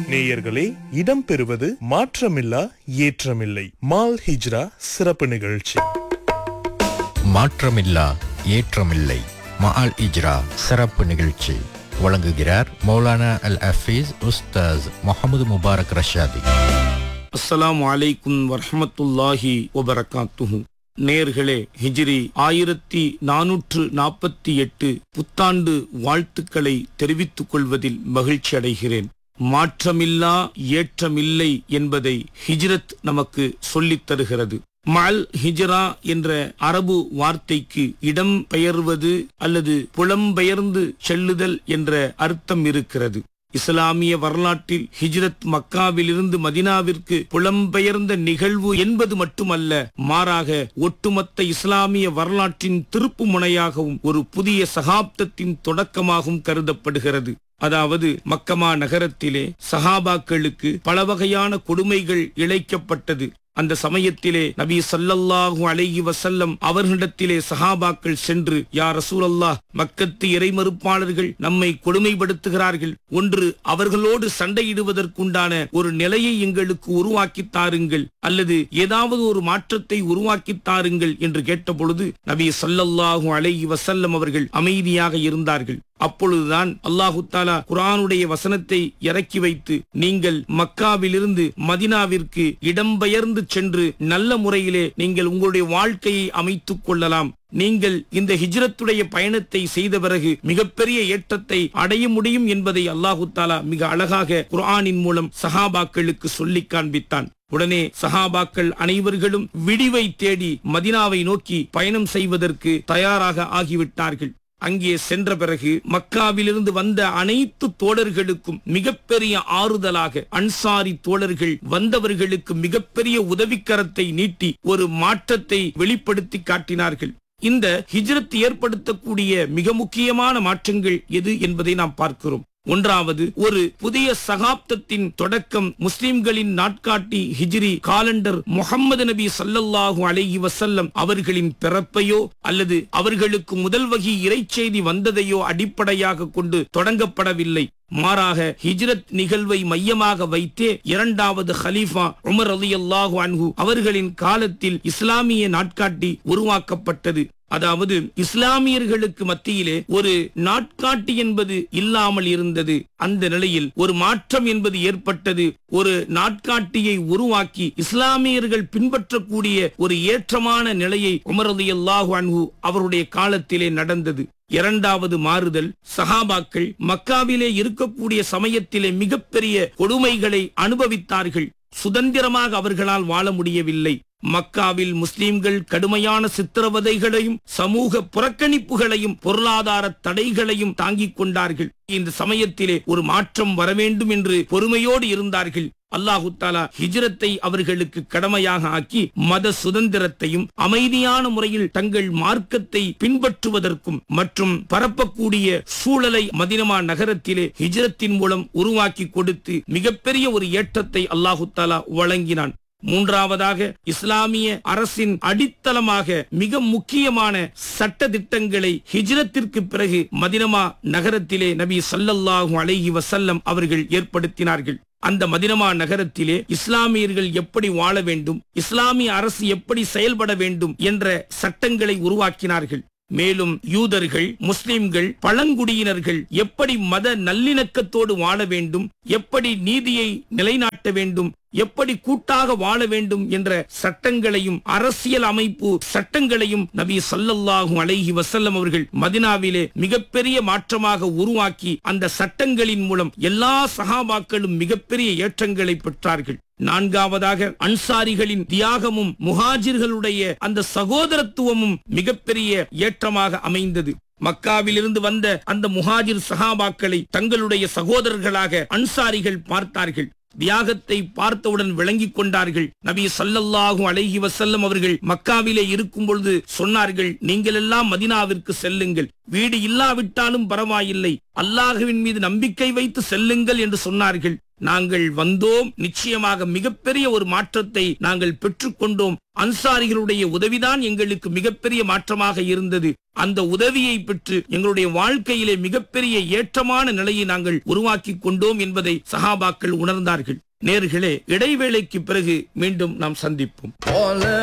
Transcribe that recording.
நேயர்களே இடம்பெறுவது மாற்றமில்லா ஏற்றமில்லை மால் ஹிஜ்ரா சிறப்பு நிகழ்ச்சி மாற்றமில்லா ஏற்றமில்லை மஆல் இஜ்ரா சிறப்பு நிகழ்ச்சி வழங்குகிறார் மௌலானா அல் அஃபீஸ் உஸ்தாஸ் முகமது முபாரக் ரஷாதி அஸ்ஸலாமு அலைக்கும் வரஹ்மத்துல்லாஹி வபரகாத்துஹு நேர்களே ஹிஜ்ரி ஆயிரத்தி நானூற்று நாற்பத்தி எட்டு புத்தாண்டு வாழ்த்துக்களை தெரிவித்துக் கொள்வதில் மகிழ்ச்சி அடைகிறேன் மாற்றமில்லா ஏற்றமில்லை என்பதை ஹிஜ்ரத் நமக்கு சொல்லித் தருகிறது மல் ஹிஜ்ரா என்ற அரபு வார்த்தைக்கு இடம் பெயர்வது அல்லது புலம்பெயர்ந்து செல்லுதல் என்ற அர்த்தம் இருக்கிறது இஸ்லாமிய வரலாற்றில் ஹிஜ்ரத் மக்காவிலிருந்து மதினாவிற்கு புலம்பெயர்ந்த நிகழ்வு என்பது மட்டுமல்ல மாறாக ஒட்டுமொத்த இஸ்லாமிய வரலாற்றின் திருப்பு முனையாகவும் ஒரு புதிய சகாப்தத்தின் தொடக்கமாகவும் கருதப்படுகிறது அதாவது மக்கமா நகரத்திலே சஹாபாக்களுக்கு பல வகையான கொடுமைகள் இழைக்கப்பட்டது அந்த சமயத்திலே நபி ஸல்லல்லாஹு அலைஹி வஸல்லம் அவர்களிடத்திலே சஹாபாக்கள் சென்று யா ரசூலல்லாஹ் மக்கத்து இறைமறுப்பாளர்கள் நம்மை கொடுமைப்படுத்துகிறார்கள் ஒன்று அவர்களோடு சண்டையிடுவதற்குண்டான ஒரு நிலையை எங்களுக்கு உருவாக்கித் தாருங்கள் அல்லது ஏதாவது ஒரு மாற்றத்தை உருவாக்கித் தாருங்கள் என்று கேட்டபொழுது நபி ஸல்லல்லாஹு அலைஹி வஸல்லம் அவர்கள் அமைதியாக இருந்தார்கள் அப்பொழுதுதான் அல்லாஹு தாலா குரானுடைய வசனத்தை இறக்கி வைத்து நீங்கள் மக்காவிலிருந்து மதினாவிற்கு இடம்பெயர்ந்து சென்று நல்ல முறையிலே நீங்கள் உங்களுடைய வாழ்க்கையை அமைத்துக் கொள்ளலாம் நீங்கள் இந்த ஹிஜ்ரத்துடைய பயணத்தை செய்த பிறகு மிகப்பெரிய ஏற்றத்தை அடைய முடியும் என்பதை அல்லாஹு தாலா மிக அழகாக குர்ஆனின் மூலம் சஹாபாக்களுக்கு சொல்லி காண்பித்தான் உடனே சஹாபாக்கள் அனைவர்களும் விடிவை தேடி மதினாவை நோக்கி பயணம் செய்வதற்கு தயாராக ஆகிவிட்டார்கள் அங்கே சென்ற பிறகு மக்காவிலிருந்து வந்த அனைத்து தோழர்களுக்கும் மிகப்பெரிய ஆறுதலாக அன்சாரி தோழர்கள் வந்தவர்களுக்கு மிகப்பெரிய உதவிக்கரத்தை நீட்டி ஒரு மாற்றத்தை வெளிப்படுத்தி காட்டினார்கள் இந்த ஹிஜ்ரத் ஏற்படுத்தக்கூடிய மிக முக்கியமான மாற்றங்கள் எது என்பதை நாம் பார்க்கிறோம் ஒன்றாவது ஒரு புதிய சகாப்தத்தின் தொடக்கம் முஸ்லிம்களின் நாட்காட்டி ஹிஜ்ரி காலண்டர் முகம்மது நபி சல்லல்லாஹு அலைஹி வசல்லம் அவர்களின் பிறப்பையோ அல்லது அவர்களுக்கு முதல் வகி இறைச்செய்தி வந்ததையோ அடிப்படையாக கொண்டு தொடங்கப்படவில்லை மாறாக ஹிஜ்ரத் நிகழ்வை மையமாக வைத்தே இரண்டாவது ஹலீஃபா உமர் அலி அல்லாஹு அன்ஹு அவர்களின் காலத்தில் இஸ்லாமிய நாட்காட்டி உருவாக்கப்பட்டது அதாவது இஸ்லாமியர்களுக்கு மத்தியிலே ஒரு நாட்காட்டி என்பது இல்லாமல் இருந்தது அந்த நிலையில் ஒரு மாற்றம் என்பது ஏற்பட்டது ஒரு நாட்காட்டியை உருவாக்கி இஸ்லாமியர்கள் பின்பற்றக்கூடிய ஒரு ஏற்றமான நிலையை உமரது அல்லாஹு அன்ஹு அவருடைய காலத்திலே நடந்தது இரண்டாவது மாறுதல் சஹாபாக்கள் மக்காவிலே இருக்கக்கூடிய சமயத்திலே மிகப்பெரிய கொடுமைகளை அனுபவித்தார்கள் சுதந்திரமாக அவர்களால் வாழ முடியவில்லை மக்காவில் முஸ்லிம்கள் கடுமையான சித்திரவதைகளையும் சமூக புறக்கணிப்புகளையும் பொருளாதார தடைகளையும் தாங்கிக் கொண்டார்கள் இந்த சமயத்திலே ஒரு மாற்றம் வர வேண்டும் என்று பொறுமையோடு இருந்தார்கள் அல்லாஹு தாலா ஹிஜ்ரத்தை அவர்களுக்கு கடமையாக ஆக்கி மத சுதந்திரத்தையும் அமைதியான முறையில் தங்கள் மார்க்கத்தை பின்பற்றுவதற்கும் மற்றும் பரப்பக்கூடிய சூழலை மதினமா நகரத்திலே ஹிஜ்ரத்தின் மூலம் உருவாக்கி கொடுத்து மிகப்பெரிய ஒரு ஏற்றத்தை அல்லாஹு தாலா வழங்கினான் மூன்றாவதாக இஸ்லாமிய அரசின் அடித்தளமாக மிக முக்கியமான சட்ட திட்டங்களை ஹிஜ்ரத்திற்கு பிறகு மதினமா நகரத்திலே நபி சல்லல்லாஹு அலைஹி வசல்லம் அவர்கள் ஏற்படுத்தினார்கள் அந்த மதினமா நகரத்திலே இஸ்லாமியர்கள் எப்படி வாழ வேண்டும் இஸ்லாமிய அரசு எப்படி செயல்பட வேண்டும் என்ற சட்டங்களை உருவாக்கினார்கள் மேலும் யூதர்கள் முஸ்லிம்கள் பழங்குடியினர்கள் எப்படி மத நல்லிணக்கத்தோடு வாழ வேண்டும் எப்படி நீதியை நிலைநாட்ட வேண்டும் எப்படி கூட்டாக வாழ வேண்டும் என்ற சட்டங்களையும் அரசியல் அமைப்பு சட்டங்களையும் நபி சல்லல்லாஹு அலைஹி வசல்லம் அவர்கள் மதினாவிலே மிகப்பெரிய மாற்றமாக உருவாக்கி அந்த சட்டங்களின் மூலம் எல்லா சகாபாக்களும் மிகப்பெரிய ஏற்றங்களை பெற்றார்கள் நான்காவதாக அன்சாரிகளின் தியாகமும் முஹாஜிர்களுடைய அந்த சகோதரத்துவமும் மிகப்பெரிய ஏற்றமாக அமைந்தது மக்காவிலிருந்து வந்த அந்த முஹாஜிர் சஹாபாக்களை தங்களுடைய சகோதரர்களாக அன்சாரிகள் பார்த்தார்கள் தியாகத்தை பார்த்தவுடன் விளங்கிக் கொண்டார்கள் நபி சல்லல்லாஹு அலைஹி வசல்லம் அவர்கள் மக்காவிலே இருக்கும் பொழுது சொன்னார்கள் நீங்கள் எல்லாம் மதினாவிற்கு செல்லுங்கள் வீடு இல்லாவிட்டாலும் பரவாயில்லை அல்லாஹுவின் மீது நம்பிக்கை வைத்து செல்லுங்கள் என்று சொன்னார்கள் நாங்கள் வந்தோம் நிச்சயமாக மிகப்பெரிய ஒரு மாற்றத்தை நாங்கள் பெற்றுக்கொண்டோம் அன்சாரிகளுடைய உதவிதான் எங்களுக்கு மிகப்பெரிய மாற்றமாக இருந்தது அந்த உதவியை பெற்று எங்களுடைய வாழ்க்கையிலே மிகப்பெரிய ஏற்றமான நிலையை நாங்கள் உருவாக்கி கொண்டோம் என்பதை சஹாபாக்கள் உணர்ந்தார்கள் நேர்களே இடைவேளைக்கு பிறகு மீண்டும் நாம் சந்திப்போம்